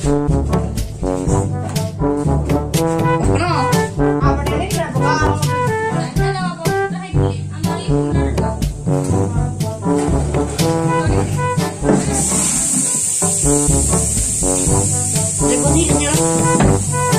നോക്കണോ? ഇതൊക്കെ ഒന്ന് ഇരിക്കണം.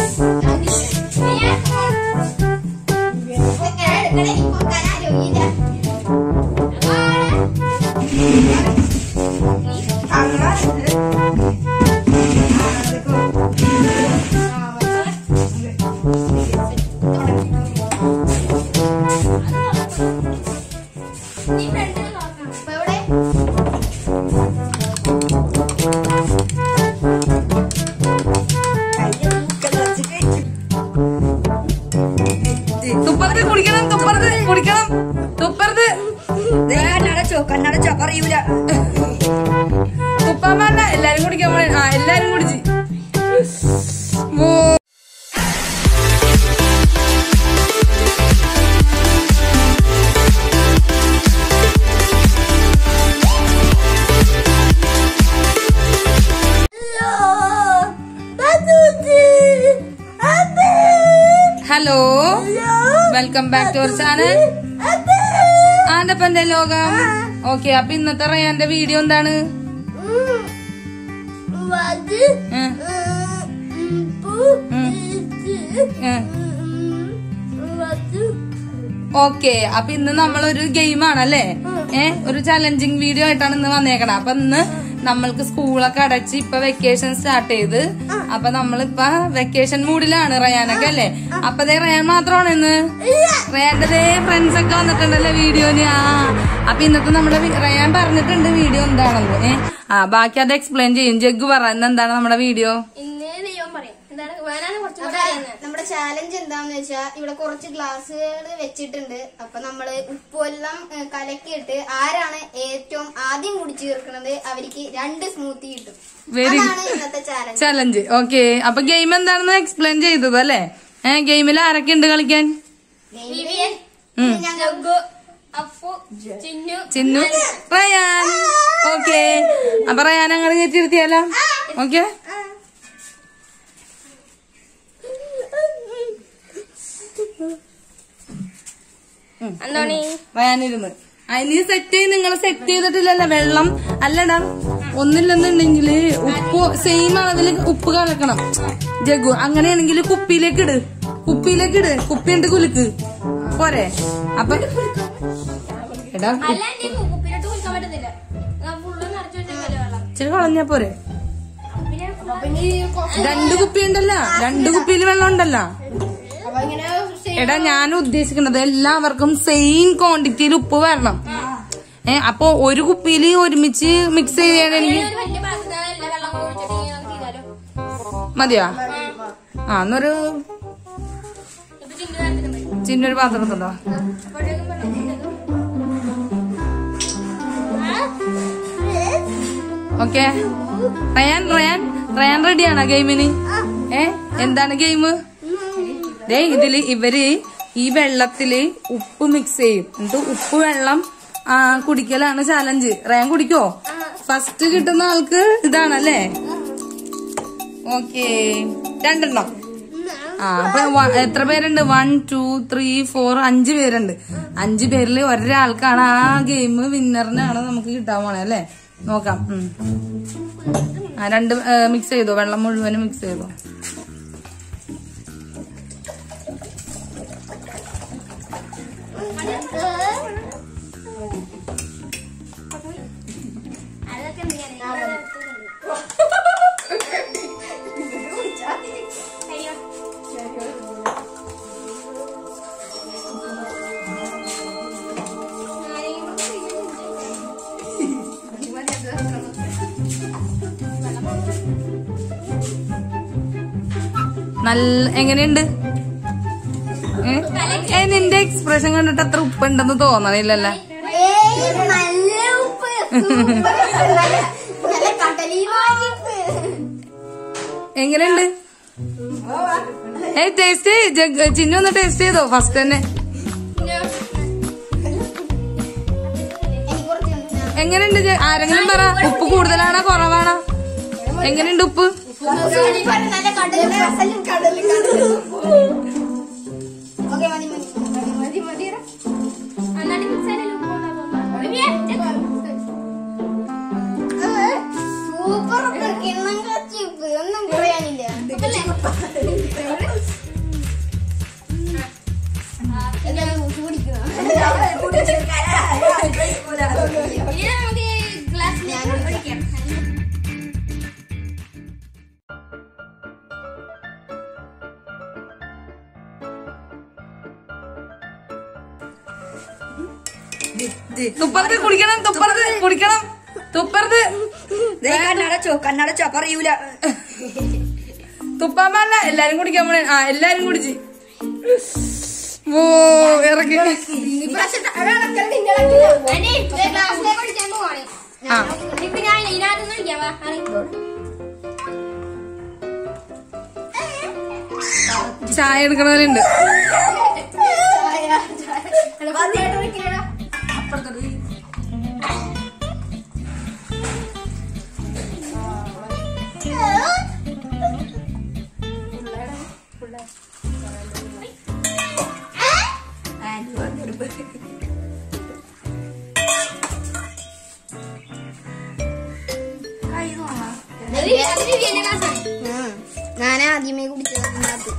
തുപ്പറത്ത് കുടിക്കണം തുപ്പറത്ത് കുടിക്കണം തുപ്പറത്ത് കണ്ണടച്ചോ കണ്ണടച്ചോ പറയൂല തുപ്പാൻ വേണ്ട എല്ലാരും കുടിക്കാൻ പോണേ ആ എല്ലാരും കുടിച്ച് oh hello welcome back to our channel ആന്റപ്പന്റെ ലോകം ഓക്കെ അപ്പൊ ഇന്നത്തെ റയാന്റെ വീഡിയോ എന്താണ് ഏ, ഏ. ഓക്കെ അപ്പൊ ഇന്ന് നമ്മളൊരു ഗെയിമാണ് അല്ലേ ഏ ഒരു ചലഞ്ചിങ് വീഡിയോ ആയിട്ടാണ് ഇന്ന് വന്നേക്കണത് അപ്പൊ ഇന്ന് നമ്മൾക്ക് സ്കൂളൊക്കെ അടച്ച് ഇപ്പൊ വെക്കേഷൻ സ്റ്റാർട്ട് ചെയ്ത് അപ്പൊ നമ്മളിപ്പൊ വെക്കേഷൻ മൂഡിലാണ് റയാനൊക്കെ അല്ലേ അപ്പൊ ദേ റയാൻ മാത്രമാണ് ഇന്ന് റയാന്റെ ദേ ഫ്രണ്ട്സ് ഒക്കെ വന്നിട്ടുണ്ടല്ലേ വീഡിയോന് ആ അപ്പൊ ഇന്നത്തെ നമ്മുടെ വി- റയാൻ പറഞ്ഞിട്ടുണ്ട് വീഡിയോ എന്താണെന്ന് ഏ ആ ബാക്കി അത് എക്സ്പ്ലെയിൻ ചെയ്യും ജഗ്ഗു പറ ഇന്ന് എന്താണ് നമ്മുടെ വീഡിയോ ഇന്ന് ദൈവം പറയും എന്താണ് വേനാണ് കുറച്ചും കൂടെ അപ്പൊ അറിയുന്നത് നമ്മുടെ ചാലഞ്ച് എന്താന്ന് വെച്ചാ ഇവിടെ കുറച്ച് ഗ്ലാസ്സുകൾ വെച്ചിട്ടുണ്ട് അപ്പൊ നമ്മള് ഉപ്പെല്ലാം ഏ, കലക്കിയിട്ട് ആരാണ് ഏറ്റവും ആദ്യം കുടിച്ചു തീർക്കുന്നത് അവർക്ക് രണ്ട് സ്മൂത്തി കിട്ടും Very- അതാണ് ഇന്നത്തെ ചാലഞ്ച് ചലഞ്ച് ഓക്കെ അപ്പൊ ഗെയിം എന്താണെന്ന് എക്സ്പ്ലെയിൻ ചെയ്തത് അല്ലേ ഏഹ് ഗെയിമിൽ ആരൊക്കെ ഉണ്ട് കളിക്കാൻ വിവിയൻ ഉം. ജഗ്ഗു അഫു ചിന്നു ചിന്നു റയാൻ ഓക്കെ അപ്പൊ റയാൻ അങ്ങോട്ട് കയറ്റിയിരുത്തിയാലോ ഓക്കെ അന്തോണി റയാൻ ഇരുന്ന് അതിന് സെറ്റ് ചെയ്ത് നിങ്ങൾ സെറ്റ് ചെയ്തിട്ടില്ലല്ലോ വെള്ളം അല്ലടാ ഒന്നില്ലെന്നുണ്ടെങ്കിൽ ഉപ്പ് സെയിം അളവിൽ ഉപ്പ് കലക്കണം ജഗു അങ്ങനെയാണെങ്കിൽ കുപ്പിയിലേക്ക് ഇട് കുപ്പിയിലേക്ക് ഇട് കുപ്പിയുണ്ട് കുലുക്ക് പോരെ അപ്പൊ എടാ അല്ല എന്റെ കുപ്പിയിലോട്ട് കുളിക്കാൻ പറ്റത്തില്ല ഫുള്ള് നിറച്ചു വെച്ചാൽ വെള്ളം ഇച്ചിരി കളഞ്ഞാ പോരെ പിന്നെ രണ്ട് കുപ്പി ഉണ്ടല്ലോ രണ്ട് കുപ്പിയിൽ വെള്ളം ഉണ്ടല്ലോ എടാ ഞാൻ ഉദ്ദേശിക്കുന്നത് എല്ലാവർക്കും സെയിം ക്വാണ്ടിറ്റിയിൽ ഉപ്പ് വരണം ഏ അപ്പൊ ഒരു കുപ്പിയിൽ ഒരുമിച്ച് മിക്സ് ചെയ്യണമെങ്കിൽ ഒരു വലിയ പാത്രത്തിലാണ് എല്ലാ വെള്ളം ഒഴിച്ചിട്ട് നമുക്ക് ചെയ്താലോ മതിയോ ആ എന്നൊരു ഇപ്പൊ ചിന്നു കാണിച്ചിട്ടുണ്ട് ചിന്നൊരു പാത്രത്തുണ്ടോ അപ്പോഴേക്കും പെട്ടെന്ന് ഓക്കെ റയാൻ റയാൻ റയാൻ റെഡിയാണോ ഗെയിമിന് ഏ എന്താണ് ഗെയിം ദേ ഇതില് ഇവര് ഈ വെള്ളത്തില് ഉപ്പ് മിക്സ് ചെയ്യും എന്നിട്ട് ഉപ്പ് വെള്ളം ആ, കുടിക്കലാണ് ചാലഞ്ച് റയാൻ കുടിക്കോ ഫസ്റ്റ് കിട്ടുന്ന ആൾക്ക് ഇതാണല്ലേ ഓക്കെ രണ്ടെണ്ണം ആ അപ്പൊ വ- എത്ര പേരുണ്ട് വൺ ടു ത്രീ ഫോർ അഞ്ച് പേരുണ്ട് അഞ്ച് പേരിൽ ഒരാൾക്കാണ് ആ ഗെയിം വിന്നറിനാണ് നമുക്ക് കിട്ടാൻ പോണേ അല്ലേ നോക്കാം ഉം. ആ രണ്ട് മിക്സ് ചെയ്തോ വെള്ളം മുഴുവനും മിക്സ് ചെയ്തോ അതൊക്കെ എന്ത് ചെയ്യാനാ? അയ്യോ. നല്ല എങ്ങനെയുണ്ട് ഏ? ഏ നിന്റെ എക്സ്പ്രഷൻ കണ്ടിട്ട് അത്ര ഉപ്പുണ്ടെന്ന് തോന്നണില്ലല്ലോ ഏയ്, നല്ല ഉപ്പ് സൂപ്പർ. നല്ല നല്ല കടലീമാരിപ്പ് എങ്ങനെയുണ്ട് ഏ ടേസ്റ്റ് ചിന്നു ഒന്ന് ടേസ്റ്റ് ചെയ്തോ ഫസ്റ്റ് തന്നെ എനിക്ക് കുറച്ച് തന്നാ. എങ്ങനെയുണ്ട് ജെ- ആരെങ്കിലും പറ ഉപ്പ് കൂടുതലാണോ കുറവാണോ എങ്ങനെയുണ്ട് ഉപ്പ് നല്ല കടലും കടലും കടലും ഓക്കെ മതി മതി മതി മതി മതി അന്നാടി മിക്സാരല്ലോ സൂപ്പർ കിണ്ണം കച്ചിപ്പ് ഒന്നും പറയാനില്ല എന്താ ജ്യൂസ് കുടിക്കുക ഇനി നമുക്ക് ഗ്ലാസ്സിൽ ഒഴിക്കാം തുപ്പറത്ത് കുടിക്കണം തുപ്പറത്ത് കുടിക്കണം തുപ്പറത്ത് ദേ കണ്ണടച്ചോ കണ്ണടച്ചോ പറയൂല തുപ്പാൻ പാടില്ല എല്ലാരും കുടിക്കാൻ പോണേ ആ എല്ലാരും കുടിച്ച് ഓ ഇറക്കി ഗ്ലാസ്സിലേക്ക് ഒഴിക്കാൻ പോവാണ് ആ ഇപ്പൊ ഞാൻ ഇതിനകത്തുനിന്ന് ഒഴിക്കാം വാ ഇറങ്ങി. ചായ എടുക്കണവരുണ്ട് അത് അതിന് വലിയ ഗ്ലാസ്സാണ് ഞാൻ ആദ്യമേ കുടിച്ചത് അതിനകത്ത്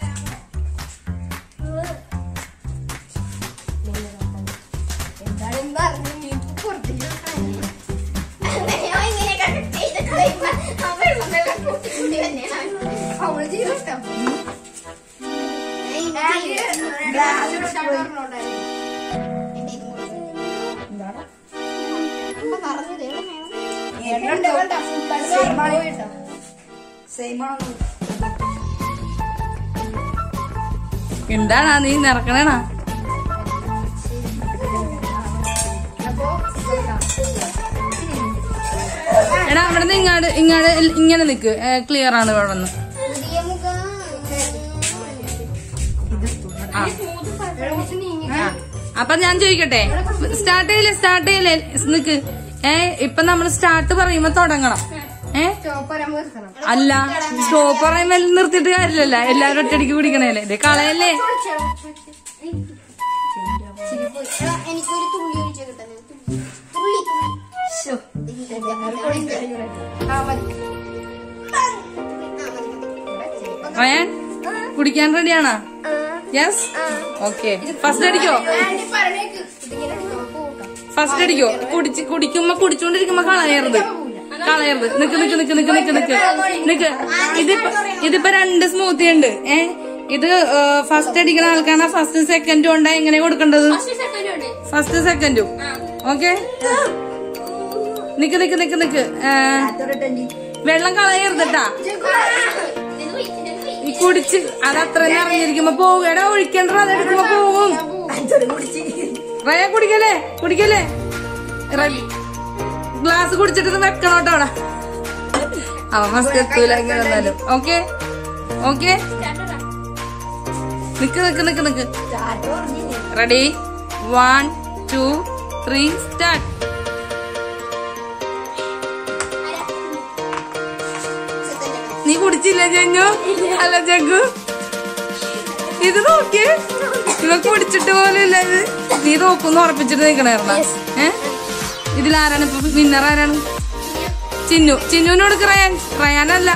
എന്തായാലും പറഞ്ഞു നീ പുറത്തേക്ക് വെക്കാനേ. ഞാൻ ഇങ്ങനെ കണ്ടിട്ട് ഇതൊക്കെ ഇപ്പൊ ആ വെള്ളം വെള്ളം കൂട്ടി കൂട്ടി തന്നെയാണ് അവള് ചെയ്തോ സെയിമാണോ എന്താണാ നീ നിറക്കണേണാ എടാ അവിടെ നിന്ന് ഇങ്ങാട് ഇങ്ങാട് ഇങ്ങനെ നിക്ക് ക്ലിയർ ആണ് ഇവിടെ നിന്ന് പുതിയ മുഖം ആ ആ. അപ്പൊ ഞാൻ ചോദിക്കട്ടെ സ്റ്റാർട്ട് ചെയ്യില്ലേ സ്റ്റാർട്ട് ചെയ്യില്ലേ നിക്ക് ഏ ഇപ്പൊ നമ്മൾ സ്റ്റാർട്ട് പറയുമ്പോ തുടങ്ങണം ഏ അല്ല സ്റ്റോപ്പ് പറയുമ്പോ നിർത്തിയിട്ട് കാര്യമില്ലല്ല എല്ലാരും ഒറ്റയടിക്ക് കുടിക്കണേല്ലേ ഇത് കളയല്ലേ എനിക്കൊരു തുള്ളി ഒഴിച്ച് കിട്ടുന്നത് തുള്ളി തുള്ളി ആ മതി ആ മതി റയാൻ കുടിക്കാൻ റെഡിയാണോ യെസ് ഓക്കെ ഫസ്റ്റ് അടിക്കോ ഫസ്റ്റ് അടിക്കോ കുടിച്ച് കുടിക്കുമ്പോ കുടിച്ചോണ്ടിരിക്കുമ്പോ കളയരുത് കളയരുത് നിക്ക് നിക്ക് നിക്ക് നിക്ക് നിക്ക് നിക്ക് നിക്ക് ഇതിപ്പോ ഇതിപ്പോ രണ്ട് സ്മൂത്തി ഉണ്ട് ഏ ഇത് ഫസ്റ്റ് അടിക്കുന്ന ആൾക്കാണ് ഫസ്റ്റ് സെക്കൻഡും ഉണ്ടാ എങ്ങനെ കൊടുക്കേണ്ടത് ഫസ്റ്റ് സെക്കൻഡ് ഉണ്ട് ഫസ്റ്റ് സെക്കൻഡും ഓക്കെ നിക്ക് നിക്ക് നിക്ക് നിക്ക് ഏ, വെള്ളം കളയരുതട്ടാ ഇത് പോയി ഇത് പോയി ഈ കുടിച്ച് അത് അത്ര അറിഞ്ഞിരിക്കുമ്പോ പോകും എടാ ഒഴിക്കണ്ട അതെടുക്കുമ്പോ പോകും റയ കുടിക്കല്ലേ കുടിക്കല്ലേ ഗ്ലാസ് കുടിച്ചിട്ട് ഇത് വെക്കണം കേട്ടോ അവിടെ അവ ഫസ്റ്റ് എത്തൂല എങ്ങനെ വന്നാലും ഓക്കെ ഓക്കെ നിക്ക് നിക്ക് നിക്ക് നിക്ക് ready one two three start നീ കുടിച്ചില്ല ജങ്കു അല്ല ജങ്കു ഇത് നോക്കിയേ ഇവ കുടിച്ചിട്ട് പോലും ഇല്ല ഇത് നീ നോക്കുന്നു ഉറപ്പിച്ചിട്ട് നിക്കണായിരുന്ന ഏ ഇതിലാരാണ് ഇപ്പൊ വിന്നർ ആരാണ് ചിന്നു ചിന്നുവിനോട് റയാൻ റയാനല്ല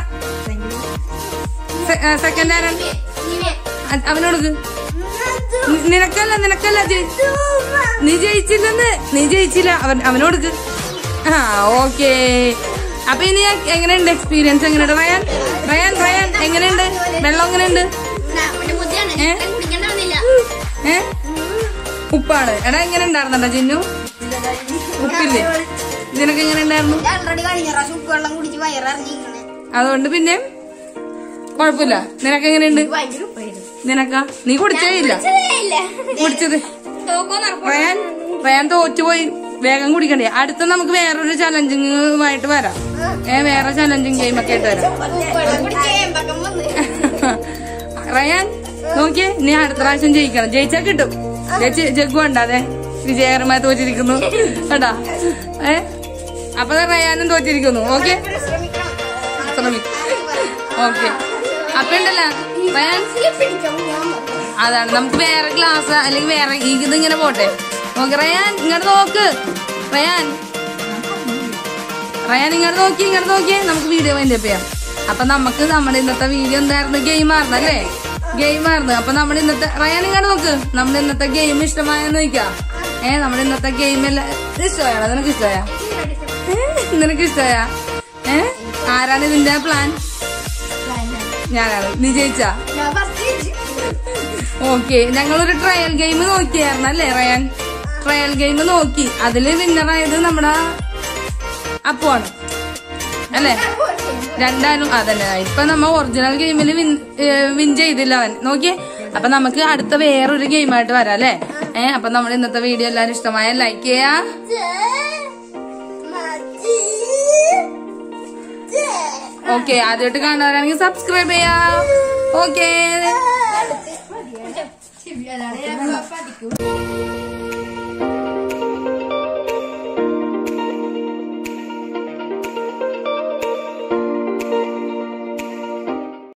സെക്കൻഡ് ആരാണ് അ- അവനോട് നിനക്കല്ല നിനക്കല്ല ജയി- നീ ജയിച്ചില്ലെന്ന് നീ ജയിച്ചില്ല അവൻ അവനോട് ആ ഓക്കേ അപ്പൊ ഇനി ഞാൻ- എങ്ങനെയുണ്ട് എക്സ്പീരിയൻസ് എങ്ങനെയുണ്ട് റയാൻ റയാൻ റയാൻ എങ്ങനെയുണ്ട് വെള്ളം എങ്ങനെയുണ്ട് അവന്റെ ബുദ്ധിയാണ് ഏ? ഇത്രയും കുടിക്കണ്ടാവുന്നില്ല ഏ ഉപ്പാണ് എടാ എങ്ങനെ ഉണ്ടായിരുന്നോ ചിന്നു ഉപ്പില്ലേ നിനക്ക് എങ്ങനെ ഉണ്ടായിരുന്നു ഓൾറെഡി കഴിഞ്ഞ പ്രാവശ്യം ഉപ്പ് വെള്ളം കുടിച്ച് വയറിറങ്ങിയിരിക്കണേ അതുകൊണ്ട് പിന്നെ കുഴപ്പമില്ല നിനക്ക് എങ്ങനെയുണ്ട് ഭയങ്കര ഉപ്പായിരുന്നു നിനക്കാ നീ കുടിച്ചേ ഇല്ല ഇല്ല കുടിച്ചത് തോക്കോന്ന് റയാൻ റയാൻ തോറ്റുപോയി വേഗം കുടിക്കണ്ടേ അടുത്ത നമുക്ക് വേറൊരു ചലഞ്ചിങ്ങുമായിട്ട് വരാം ഏ വേറെ ചലഞ്ചിങ് ഗെയിം ഒക്കെ ആയിട്ട് വരാം ഉപ്പ് കുടിച്ച് ഏമ്പക്കം വന്ന് റയാൻ നോക്കിയേ നീ അടുത്ത പ്രാവശ്യം ജയിക്കണം ജയിച്ചാ കിട്ടും ജയിച്ച് ജഗ്ഗു ഉണ്ടാതെ വിജയകരമായി തോറ്റിരിക്കുന്നു കേട്ടാ ഏ അപ്പൊ ദേ റയാനും തോറ്റിരിക്കുന്നു ഓക്കെ ശ്രമിക്കണം ശ്രമിക്കും ഓക്കെ അപ്പൊ ഉണ്ടല്ലോ റയാൻ പിടിക്കാൻ ഞാൻ മറന്നു. അതാണ് നമുക്ക് വേറെ ഗ്ലാസ് അല്ലെങ്കിൽ വേറെ ഈ ഇത് ഇങ്ങനെ പോട്ടെ നോക്ക് റയാൻ ഇങ്ങോട്ട് നോക്ക് റയാൻ റയാൻ ഇങ്ങോട്ട് നോക്കി ഇങ്ങോട്ട് നോക്കി നമുക്ക് വീഡിയോ വേണ്ടി ചെയ്യാം അപ്പൊ നമുക്ക് നമ്മുടെ ഇന്നത്തെ വീഡിയോ എന്തായിരുന്നു ഗെയിം ആയിരുന്നു അല്ലേ ഗെയിം ആയിരുന്നു അപ്പൊ നമ്മുടെ ഇന്നത്തെ റയാൻ ഇങ്ങോട്ട് നോക്ക് നമ്മുടെ ഇന്നത്തെ ഗെയിം ഇഷ്ടമായെന്ന് ചോദിക്കാം ഏ നമ്മുടെ ഇന്നത്തെ ഗെയിം എല്ലാം ഇഷ്ടമായോ നിനക്ക് ഇഷ്ടമായ നിനക്ക് ഇഷ്ടമായ ഏ ആരാണ് ഇതിന്റെ പ്ലാൻ ഞാനാണ് നീ ജയിച്ചാ ഞാൻ first ജയിച്ചു. ഓക്കെ ഞങ്ങളൊരു ട്രയൽ ഗെയിം നോക്കിയായിരുന്നു അല്ലേ റയാൻ ട്രയൽ ഗെയിം നോക്കി അതില് വിന്നറായത് നമ്മുടെ അപ്പുവാണ് അല്ലേ രണ്ടാലും അതന്നെ ഇപ്പൊ നമ്മ ഒറിജിനൽ ഗെയിമിൽ വിൻ വിൻ ചെയ്തില്ല അവൻ നോക്കിയേ അപ്പൊ നമുക്ക് അടുത്ത വേറൊരു ഗെയിമായിട്ട് വരാം അല്ലേ ഏഹ് അപ്പൊ നമ്മുടെ ഇന്നത്തെ വീഡിയോ എല്ലാവരും ഇഷ്ടമായ ലൈക്ക് ചെയ്യാ ഓക്കെ ആദ്യമായിട്ട് കാണുന്നവരാണെങ്കിൽ സബ്സ്ക്രൈബ് ചെയ്യാ ഓക്കെ ഞാൻ പഠിക്കും